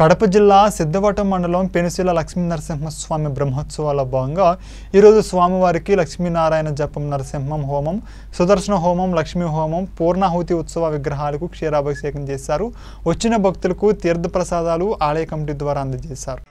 కడప జిల్లా సిద్ధవటం మండలం పెనుశీల లక్ష్మీ నరసింహస్వామి బ్రహ్మోత్సవాల భాగంగా ఈరోజు స్వామివారికి లక్ష్మీనారాయణ జపం నరసింహం హోమం సుదర్శన హోమం లక్ష్మీ హోమం పూర్ణాహుతి ఉత్సవ విగ్రహాలకు క్షీరాభిషేకం చేశారు వచ్చిన భక్తులకు తీర్థప్రసాదాలు ఆలయ కమిటీ ద్వారా అందజేశారు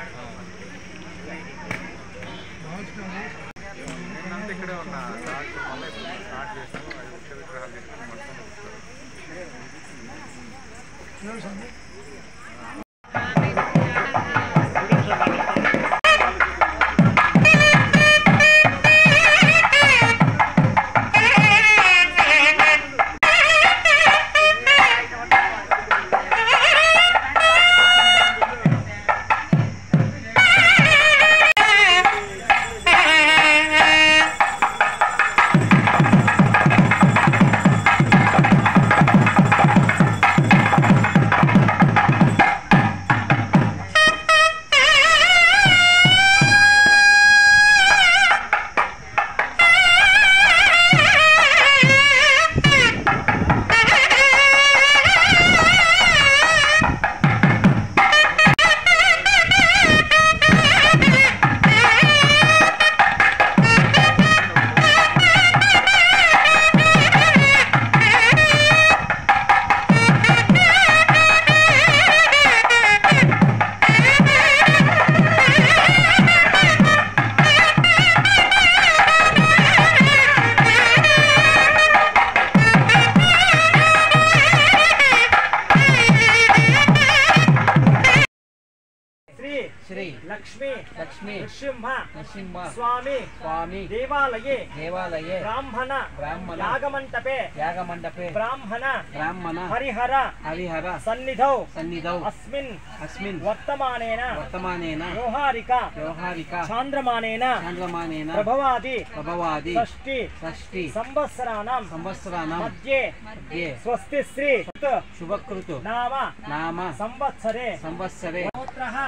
శ్రీ శ్రీ లక్ష్మీ లక్ష్మీ నృసింహ నృసింహ స్వామి స్వామి దేవాలయే దేవాలయే బ్రాహ్మణ బ్రాహ్మణ యాగమంటపే యాగమండపే బ్రాహ్మణ బ్రాహ్మణ హరిహర హరిహర సన్నిధౌ సన్నిధౌ అస్మిన్ అస్మిన్ వర్తమానేన వర్తమానేన వ్యవహారిక వ్యవహారిక చాంద్రమానేన చాంద్రమానేన ప్రభవాది ప్రభవాది షష్ఠి షష్ఠి సంవత్సరాణం సంవత్సరాణం మధ్యే మధ్యే స్వస్తి శ్రీ శుభకృతు నామ నామ సంవత్సరే సంవత్సరే గోత్రః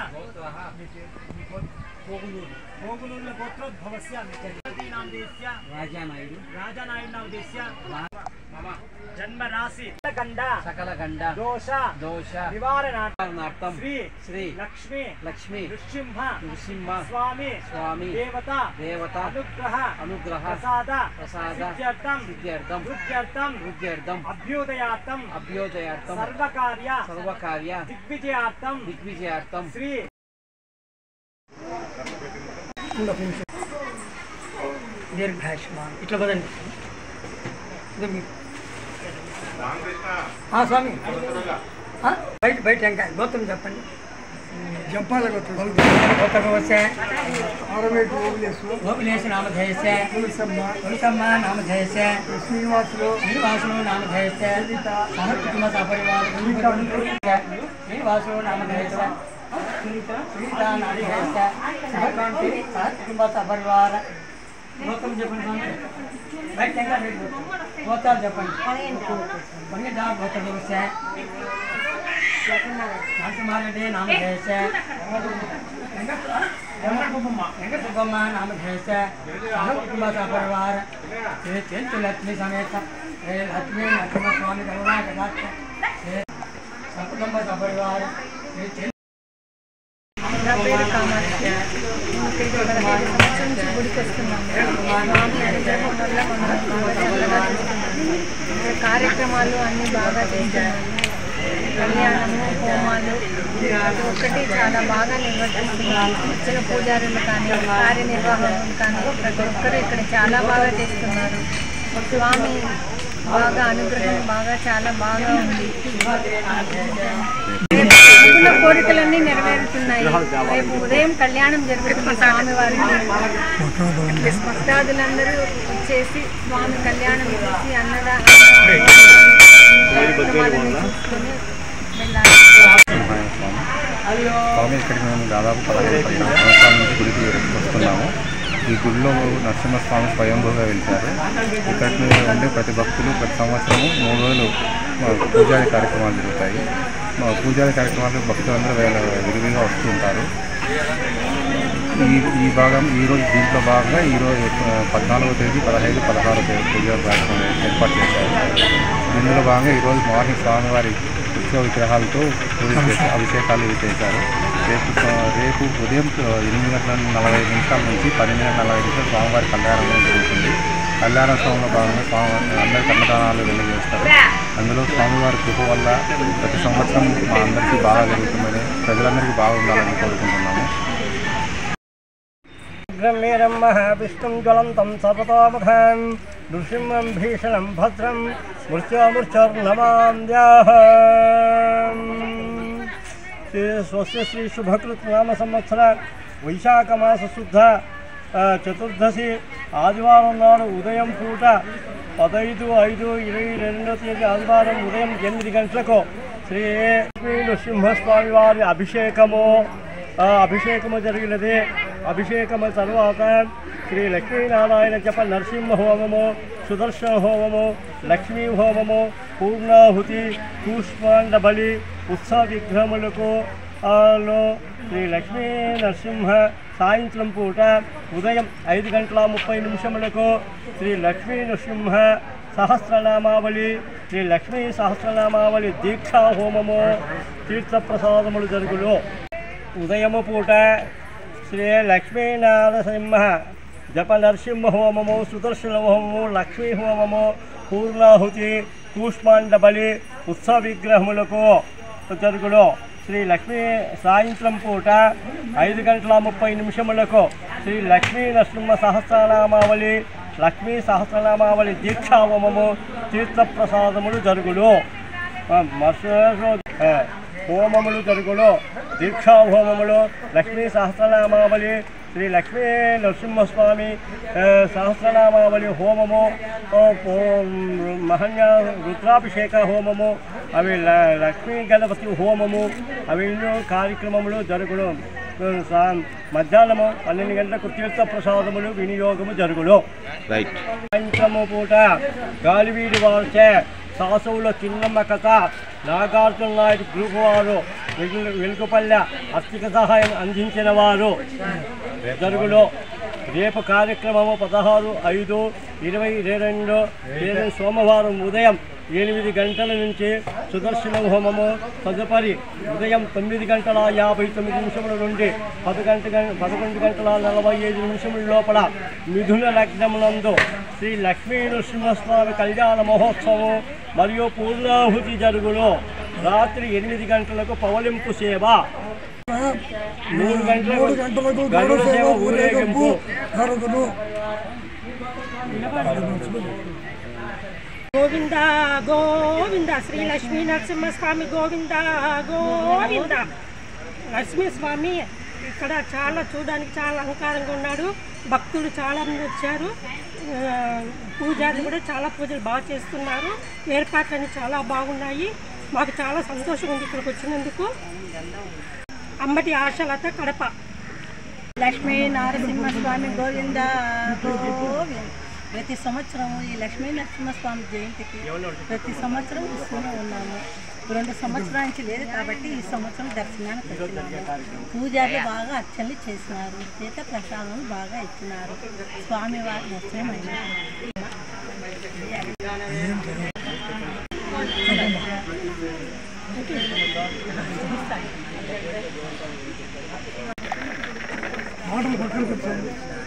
గోగులూర్ల గోత్రోద్భవస్య మిత్రదీనాం దేశ్య రాజానాయుడు రాజానాయుడు దేశ్య మమ జన్మ రాశి గండ సకల గండ దోష దోష నివారణార్థం నివారణార్థం శ్రీ శ్రీ లక్ష్మీ లక్ష్మీ నృసింహ నృసింహ స్వామి స్వామి దేవత దేవత అనుగ్రహ అనుగ్రహ ప్రసాద ప్రసాద సిద్ధ్యర్థం సిద్ధ్యర్థం వృద్ధ్యర్థం వృద్ధ్యర్థం అభ్యుదయార్థం అభ్యోదయార్థం సర్వకార్య సర్వకార్య దిగ్విజయార్థం దిగ్విజయార్థం శ్రీ దీర్ఘాయుష్మాన్ ఇట్లా పదండి ఇదో మీ ఆ, స్వామి ఆ, బయట బయట టెంకాయ గోత్రం చెప్పండి జంపాల గోత్రం గోత్రం వస్తే ఆరమేటి ఓబులేసు గోపిలేశ నామధేయస్య తులసమ్మ తులసమ్మ నామధేయస్య శ్రీనివాసులు శ్రీనివాసులు నామధేయస్య సహ కుటుంబ సపరివార శ్రీనివాసులు నామధేయస్య సునీత సునీత నామధేయస్య సహకాంతి సహ కుటుంబ సపరివార గోత్రం చెప్పండి స్వామి బయట టెంకాయ బయట గోత్రం. గోత్రాలు చెప్పండి పన్నెండు గోత్రం వస్తే నరసింహారెడ్డి నామధేయస్య వెంకటసుబ్బమ్మ నామధేయస్య సహ కుటుంబ సపరివార శ్రీ చెంచు లక్ష్మీ సమేత శ్రీ లక్ష్మీ నరసింహస్వామి కరుణా కటాక్ష శ్రీ సకుటుంబ సపరివార శ్రీ చెంచు నా పేరు కామాఖ్య ఇక్కడికి పదహైదు సంవత్సరం నుంచి గుడికి వస్తున్నాము స్వామి అనుగ్రహం వల్ల మనకు బాగా చల్లగా చూస్తున్నాము ఇక్కడ కార్యక్రమాలు అన్నీ బాగా చేస్తున్నాము కళ్యాణము హోమాలు ప్రతి ఒక్కటి చాలా బాగా నిర్వర్తిస్తున్నాము వచ్చిన పూజారులు కానీ కార్యనిర్వాహకులు కానీ ప్రతి ఒక్కరు ఇక్కడ చాలా బాగా చేస్తున్నారు స్వామి బాగా అనుగ్రహం బాగా చాలా బాగా ఉంది రేపు అనుకున్న కోరికలన్నీ నెరవేరుతున్నాయి రేపు ఉదయం కళ్యాణం జరుగుతుంది స్వామి వారికి భక్తాదులందరూ వచ్చేసి స్వామి కళ్యాణం చూసి అన్నదా కార్యక్రమాలన్నీ చూసుకొని వెళ్ళాలి స్వామి ఇక్కడికి మేము దాదాపు పదహైదు పదిహేను సంవత్సరాల నుంచి గుడికి వస్తున్నాము ఈ గుడిలో నరసింహస్వామి స్వయంభూగా వెలిచారు ఇక్కడికి ఉండే ప్రతి భక్తులు ప్రతి సంవత్సరము మూడు రోజులు మా పూజాది కార్యక్రమాలు జరుగుతాయి మా పూజాది కార్యక్రమాలకు భక్తులందరూ వేల విరివిగా వస్తూ ఉంటారు ఈ ఈ భాగం ఈరోజు దీంట్లో భాగంగా ఈరోజు ఆ, పద్నాలుగో తేదీ పదహైదు పదహారో తేదీ పూజా కార్యక్రమం ఏర్పాటు చేశారు దీనిలో భాగంగా ఈరోజు మార్నింగ్ స్వామివారి ఉత్సవ విగ్రహాలతో పూజ చేసి అభిషేకాలు ఇవి చేశారు రేపు స- రేపు ఉదయం ఎనిమిది గంటల నలభై ఐదు నిమిషాల నుంచి పన్నెండు గంటల నలభై నిమిషాలు స్వామివారి కళ్యాణం జరుగుతుంది కళ్యాణోత్సవంలో భాగంగా స్వామి అందరి కన్నదానాలు వెలిగేస్తారు అందులో స్వామివారి కృప వల్ల ప్రతి సంవత్సరం మా అందరికీ బాగా జరుగుతుందని ప్రజలందరికీ బాగుండాలని కోరుకుంటున్నాము ఉగ్రమేరం మహావిష్ణుం జ్వలంతం సర్వతోముఖం నృసింహం భీషణం భద్రం మృత్యోమృత్యోర్నమాంద్యాహం శ్రీ స్వస్య శ్రీ శుభకృత్ నామ సంవత్సర వైశాఖ మాస శుద్ధ ఆ, చతుర్దశి ఆదివారం నాడు ఉదయం పూట పదైదు ఐదు ఇరవై రెండో తేదీ ఆదివారం ఉదయం ఎనిమిది గంటలకు శ్రీ లక్ష్మీ నృసింహస్వామి వారి అభిషేకము ఆ అభిషేకము జరిగినది అభిషేకము తరువాత శ్రీ లక్ష్మీనారాయణ జప నరసింహ హోమము సుదర్శన హోమము లక్ష్మీ హోమము పూర్ణాహుతి కూష్మాండ బలి ఉత్సవ విగ్రహములకు ఆ, లో శ్రీ లక్ష్మీ నరసింహ సాయంత్రం పూట ఉదయం ఐదు గంటల ముప్పై నిమిషములకు శ్రీ లక్ష్మీ నరసింహ సహస్రనామావళి శ్రీ లక్ష్మీ సహస్రనామావళి దీక్షా హోమము తీర్థప్రసాదములు జరుగులు ఉదయము పూట శ్రీ లక్ష్మీనారసింహ జప నరసింహ హోమము సుదర్శన హోమము లక్ష్మీ హోమము పూర్ణాహుతి కూష్మాండ బలి ఉత్సవ విగ్రహములకు జరుగులో శ్రీ లక్ష్మీ సాయంత్రం పూట ఐదు గంటల ముప్పై నిమిషములకు శ్రీ లక్ష్మీ నరసింహ సహస్రనామావళి లక్ష్మీ సహస్రనామావళి దీక్షా హోమము తీర్థప్రసాదములు జరుగులు మరుసటి ఆ, హోమములు జరుగులు దీక్షా హోమములు లక్ష్మీ సహస్రనామావళి శ్రీ లక్ష్మీ నరసింహస్వామి ఆ, సహస్రనామావళి హోమము ఓ, ఓ, మహన్య రుద్రాభిషేక హోమము అవి ల- లక్ష్మీ గణపతి హోమము అవి ఎన్నో కార్యక్రమములు జరుగును సా- మధ్యాహ్నము పన్నెండు గంటలకు తీర్థ ప్రసాదములు వినియోగము జరుగును సాయంత్రము పూట గాలివీడి వారిచే సాసవుల చిన్నమ్మ కథ నాగార్జున నాయుడు గ్రూప్ వారు వెలు- వెలుగుపల్లె ఆర్థిక సహాయం అందించిన వారు జరుగులో రేపు కార్యక్రమము పదహారు ఐదు ఇరవై ఇరవై రెండు ఇరవై సోమవారం ఉదయం ఎనిమిది గంటల నుంచి సుదర్శన హోమము తదుపరి ఉదయం తొమ్మిది గంటల యాభై తొమ్మిది నిమిషముల నుండి పది గంట పదకొండు గంటల నలభై ఐదు నిమిషముల లోపల మిథున లగ్నమునందు శ్రీ లక్ష్మీ నరసింహస్వామి కళ్యాణ మహోత్సవం మరియు పూర్ణాహుతి జరుగును రాత్రి ఎనిమిది గంటలకు పవలింపు సేవ మూడు గంటలకు మూడు గంటలకు గరుడ గరుడ సేవ సేవ ఊరేగింపు జరుగును గోవింద గోవింద శ్రీ లక్ష్మీ నరసింహస్వామి గోవింద గోవింద నరసింహస్వామి ఇక్కడ చాలా చూడడానికి చాలా అలంకారంగా ఉన్నాడు భక్తులు చాలా మంది వచ్చారు ఆ, పూజారులు కూడా చాలా పూజలు బాగా చేస్తున్నారు ఏర్పాట్లన్నీ చాలా బాగున్నాయి మాకు చాలా సంతోషం ఉంది ఇక్కడికి వచ్చినందుకు అంబటి ఆశలత కడప లక్ష్మీ నారసింహస్వామి గోవింద గోవింద ప్రతి సంవత్సరం ఈ లక్ష్మీ నరసింహస్వామి జయంతికి ప్రతి సంవత్సరం ఇస్తూనే ఉన్నాము రెండు సంవత్సరాల నుంచి లేదు కాబట్టి ఈ సంవత్సరం దర్శనానికి వచ్చినాము పూజారులు బాగా అర్చనలు చేసినారు చేత ప్రసాదం బాగా ఇచ్చినారు స్వామివారి దర్శనం అయింది మాటలు పక్కన పెట్టండి